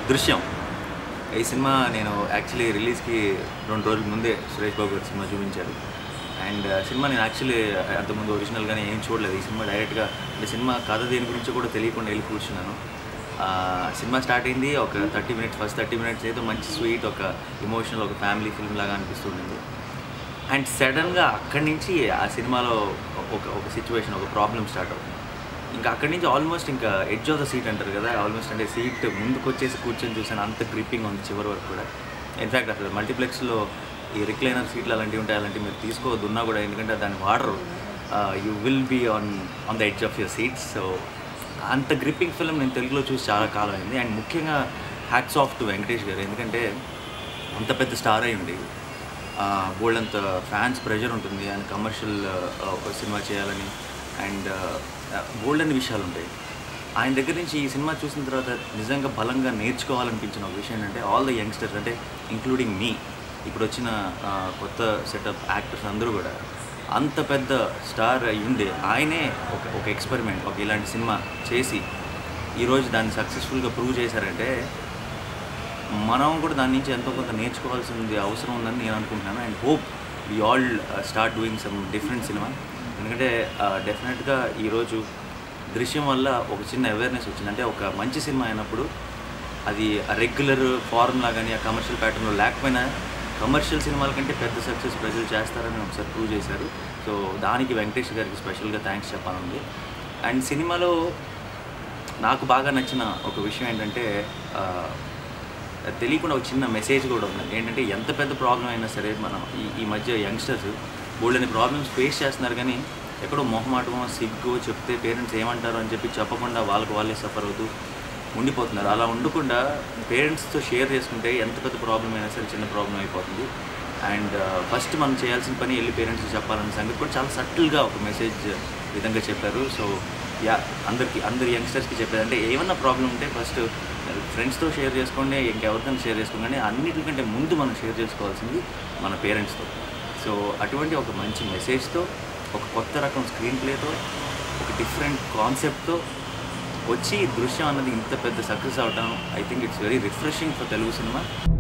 దృశ్యం ఈ సినిమా నేను యాక్చువల్లీ రిలీజ్కి రెండు రోజుల ముందే సురేష్ బాబు గారు సినిమా చూపించారు అండ్ సినిమా నేను యాక్చువల్లీ అంతకుముందు ఒరిజినల్గానే ఏం చూడలేదు ఈ సినిమా డైరెక్ట్గా అంటే సినిమా కథ దేని గురించి కూడా తెలియకుండా వెళ్ళి కూర్చున్నాను ఆ, సినిమా స్టార్ట్ అయింది ఒక thirty minutes first thirty minutes అయితే మంచి స్వీట్ ఒక ఇమోషనల్ ఒక ఫ్యామిలీ ఫిల్మ్ లాగా అనిపిస్తుండింది అండ్ సడన్గా అక్కడి నుంచి ఆ సినిమాలో ఒక ఒక సిచ్యువేషన్ ఒక ప్రాబ్లం స్టార్ట్ అవుతుంది ఇంకా అక్కడి నుంచి ఆల్మోస్ట్ ఇంకా ఎడ్జ్ ఆఫ్ ద సీట్ అంటారు కదా ఆల్మోస్ట్ అంటే సీట్ ముందుకు వచ్చేసి కూర్చొని చూసాను అంత గ్రిప్పింగ్ ఉంది చివరి వరకు కూడా ఇన్ఫ్యాక్ట్ అసలు మల్టీప్లెక్స్లో ఈ రిక్లైనర్ సీట్లు అలాంటివి ఉంటాయి అలాంటివి మీరు తీసుకోవద్దు ఉన్నా కూడా ఎందుకంటే దాన్ని వాడరు you will be on on the edge of your seats so అంత గ్రిప్పింగ్ ఫిల్మ్ నేను తెలుగులో చూసి చాలా కాలం అయింది అండ్ ముఖ్యంగా హ్యాట్స్ ఆఫ్ టు వెంకటేష్ గారు ఎందుకంటే అంత పెద్ద స్టార్ అయి ఉండి బోల్డ్ అంత ఫ్యాన్స్ ప్రెషర్ ఉంటుంది అండ్ కమర్షియల్ సినిమా చేయాలని అండ్ బోల్డ్ అన్ని విషయాలు ఉంటాయి ఆయన దగ్గర నుంచి ఈ సినిమా చూసిన తర్వాత నిజంగా బలంగా నేర్చుకోవాలనిపించిన ఒక విషయం ఏంటంటే ఆల్ ద యంగ్స్టర్స్ అంటే ఇంక్లూడింగ్ మీ ఇప్పుడు వచ్చిన ఆ, కొత్త సెటప్ యాక్టర్స్ అందరూ కూడా అంత పెద్ద స్టార్ అయ్యుండే ఆయనే ఒక ఒక ఎక్స్పెరిమెంట్ ఒక ఇలాంటి సినిమా చేసి ఈరోజు దాన్ని సక్సెస్ఫుల్గా ప్రూవ్ చేశారంటే మనం కూడా దాని నుంచి ఎంతో కొంత నేర్చుకోవాల్సింది అవసరం ఉందని నేను అనుకుంటున్నాను and hope we all start doing some different cinema ఎందుకంటే డెఫినెట్గా ఈరోజు దృశ్యం వల్ల ఒక చిన్న అవేర్నెస్ వచ్చింది అంటే ఒక మంచి సినిమా అయినప్పుడు అది రెగ్యులర్ ఫార్ములా కానీ ఆ కమర్షియల్ ప్యాటర్న్లో లేకపోయినా కమర్షియల్ సినిమాల కంటే పెద్ద సక్సెస్ ప్రజలు చేస్తారని ఒకసారి ప్రూవ్ చేశారు సో దానికి వెంకటేష్ గారికి స్పెషల్గా థ్యాంక్స్ చెప్పాలండి అండ్ సినిమాలో నాకు బాగా నచ్చిన ఒక విషయం ఏంటంటే ఆ, తెలియకుండా ఒక చిన్న మెసేజ్ కూడా ఉంది ఏంటంటే ఎంత పెద్ద ప్రాబ్లం అయినా సరే మనం ఈ ఈ మధ్య యంగ్స్టర్స్ బోల్డని ప్రాబ్లమ్స్ ఫేస్ చేస్తున్నారు కానీ ఎక్కడో మొహమాటమో సిగ్గు చెప్తే పేరెంట్స్ ఏమంటారు అని చెప్పి చెప్పకుండా వాళ్ళకు వాళ్ళే సఫర్ అవుతూ ఉండిపోతున్నారు అలా ఉండకుండా పేరెంట్స్తో షేర్ చేసుకుంటే ఎంత పెద్ద ప్రాబ్లం అయినా సరే చిన్న ప్రాబ్లం అయిపోతుంది అండ్ ఫస్ట్ మనం చేయాల్సిన పని వెళ్ళి పేరెంట్స్కి చెప్పాలన్న సంగతి కూడా చాలా సటిల్గా ఒక మెసేజ్ విధంగా చెప్పారు సో యా అందరికి అందరి యంగ్స్టర్స్కి చెప్పేది అంటే ఏమన్నా ప్రాబ్లం ఉంటే ఫస్ట్ ఫ్రెండ్స్తో షేర్ చేసుకోండి ఇంకెవరికైనా షేర్ చేసుకోండి కానీ అన్నిటికంటే ముందు మనం షేర్ చేసుకోవాల్సింది మన పేరెంట్స్తో సో అటువంటి ఒక మంచి మెసేజ్తో ఒక కొత్త రకం స్క్రీన్ ప్లేతో ఒక డిఫరెంట్ కాన్సెప్ట్తో వచ్చి ఈ దృశ్యం అన్నది ఇంత పెద్ద సక్సెస్ అవడం I think it's very refreshing for Telugu cinema